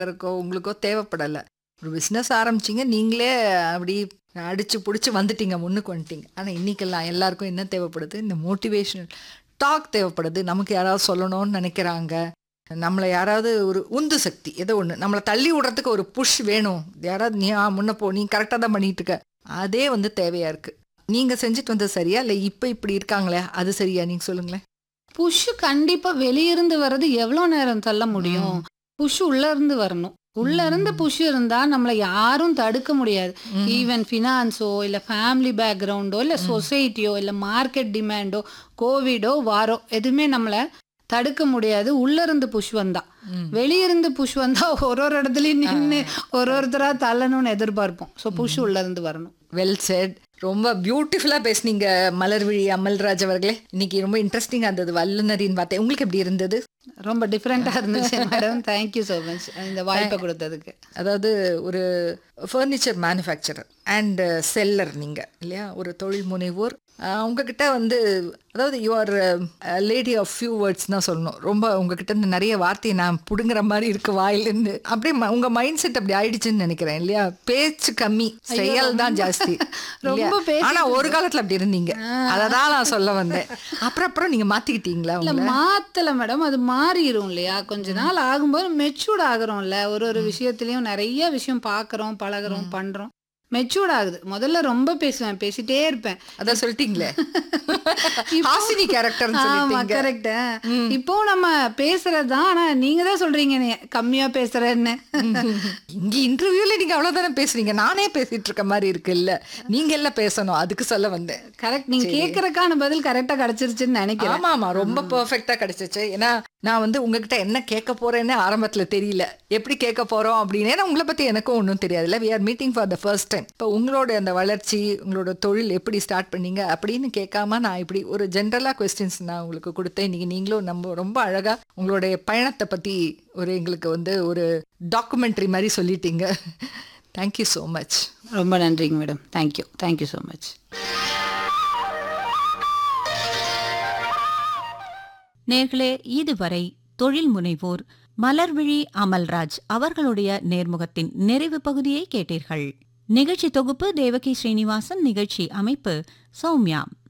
இருக்கோ உங்களுக்கோ தேவைப்படலை ஒரு பிஸ்னஸ் ஆரம்பிச்சிங்க நீங்களே அப்படி அடிச்சு பிடிச்சி வந்துட்டீங்க முன்னுக்கு வந்துட்டீங்க ஆனால் இன்னைக்கெல்லாம் எல்லாருக்கும் என்ன தேவைப்படுது இந்த மோட்டிவேஷனல் டாக் தேவைப்படுது நமக்கு யாராவது சொல்லணும்னு நினைக்கிறாங்க நம்மளை யாராவது ஒரு உந்து சக்தி ஏதோ ஒன்று நம்மளை தள்ளி விடுறதுக்கு ஒரு புஷ் வேணும் யாராவது நீ ஆ, முன்ன போ நீ கரெக்டாக தான் பண்ணிட்டு இருக்க அதே வந்து தேவையாக இருக்குது நீங்கள் செஞ்சுட்டு வந்தது சரியா இல்லை இப்போ இப்படி இருக்காங்களே அது சரியா நீங்கள் சொல்லுங்களேன் புஷ் கண்டிப்பா வெளியிருந்து வர்றது எவ்வளவு நேரம் தள்ள முடியும் புஷ் உள்ள இருந்து வரணும் உள்ள இருந்து புஷ் இருந்தா நம்மளை யாரும் தடுக்க முடியாது ஈவன் ஃபினான்ஸோ இல்ல ஃபேமிலி பேக்ரவுண்டோ இல்ல சொசைட்டியோ இல்ல மார்க்கெட் டிமாண்டோ கோவிடோ வாரோ எதுவுமே நம்மளை தடுக்க முடியாது உள்ள இருந்து புஷ் வந்தா ம். வெளியிருந்து புஷ் வந்தா ஒரு ஒரு இடத்துலயும் நின்று ஒரு ஒருத்தரா தள்ளணும்னு எதிர்பார்ப்போம் ஸோ புஷ் உள்ள இருந்து வரணும் வெல் செட் ரொம்ப பியூட்டிஃபுல்லாக பேசுனீங்க மலர்விழி அமல்ராஜ் அவர்களே இன்னைக்கு ரொம்ப இன்ட்ரெஸ்டிங்காக இருந்தது வல்லுநரின் வார்த்தை உங்களுக்கு எப்படி இருந்தது ரொம்ப டிஃப்ரெண்டா இருந்துச்சு மேடம் தேங்க்யூ ஸோ மச் இந்த வாய்ப்பை கொடுத்ததுக்கு அதாவது ஒரு ஃபர்னிச்சர் மேனுஃபேக்சரர் அண்ட் செல்லர் நீங்கள் இல்லையா ஒரு தொழில் முனைவோர் அஹ், உங்ககிட்ட வந்து அதாவது you are lady of few words தான் சொல்லணும் ரொம்ப உங்ககிட்ட இருந்து நிறைய வார்த்தையை நான் பிடுங்குற மாதிரி இருக்கு வாயிலிருந்து அப்படியே ம- உங்க மைண்ட் செட் அப்படி ஆயிடுச்சுன்னு நினைக்கிறேன் இல்லையா பேச்சு கம்மி செயல் தான் ஜாஸ்தி இல்லையா? ரொம்ப பேசிட்டு ஆனா ஒரு காலத்துல அப்படி இருந்தீங்க அததான் நான் சொல்ல வந்தேன் அப்புறம் அப்புறம் நீங்க மாத்திக்கிட்டீங்களா இல்ல உங்களை மாத்தல மேடம் அது மாறிடும் இல்லையா கொஞ்ச நாள் ஆகும்போது மெச்சூர்ட் ஆகுறோம்ல ஒரு ஒரு விஷயத்துலயும் நிறைய விஷயம் பாக்குறோம் பழகுறோம் பண்றோம் மெச்சூர்ட் ஆகுது முதல்ல ரொம்ப பேசுவேன் பேசிட்டே இருப்பேன் அதான் சொல்லிட்டீங்களே ஹாசினி கேரக்டர் ஆமா சொல்லிட்டீங்க கரெக்ட் இப்போ நம்ம பேசுறதுதான் ஆனா நீங்க தான் சொல்றீங்க நீ கம்மியா பேசுறேன்னு இங்க இன்டர்வியூல நீங்க அவ்வளவுதானே பேசுறீங்க நானே பேசிட்டு இருக்க மாதிரி இருக்கு இல்ல நீங்க எல்லாம் பேசணும் அதுக்கு சொல்ல வந்தேன் கரெக்ட் நீங்க கேக்குறதுக்கான பதில் கரெக்டா கிடைச்சிருச்சுன்னு நினைக்கிறேன் ஆமா ஆமா ரொம்ப பெர்ஃபெக்ட்டா கிடைச்சிச்சு ஏன்னா நான் வந்து உங்ககிட்ட என்ன கேட்க போறேன்னு ஆரம்பத்துல தெரியல எப்படி கேட்க போறோம் அப்படின்னு ஏன்னா உங்களை பத்தி எனக்கும் ஒன்றும் தெரியாதுல்ல we are meeting for the first time இப்போ உங்களோட அந்த வளர்ச்சி உங்களோட தொழில் எப்படி ஸ்டார்ட் பண்ணீங்க அப்படின்னு கேட்காம நான் இப்படி ஒரு ஜென்ரலா கொஸ்டின்ஸ் நான் உங்களுக்கு கொடுத்தேன் இன்னைக்கு நீங்களும் நம்ம ரொம்ப அழகா உங்களுடைய பயணத்தை பத்தி ஒரு எங்களுக்கு வந்து ஒரு டாக்குமெண்ட்ரி மாதிரி சொல்லிட்டீங்க தேங்க்யூ ஸோ மச் ரொம்ப நன்றிங்க madam thank you thank you so much நேர்களே இதுவரை தொழில் முனைவோர் மலர்விழி அமல்ராஜ் அவர்களுடைய நேர்முகத்தின் நிறைவு பகுதியை கேட்டீர்கள் நிகழ்ச்சி தொகுப்பு தேவகி ஸ்ரீனிவாசன் நிகழ்ச்சி அமைப்பு சௌமியா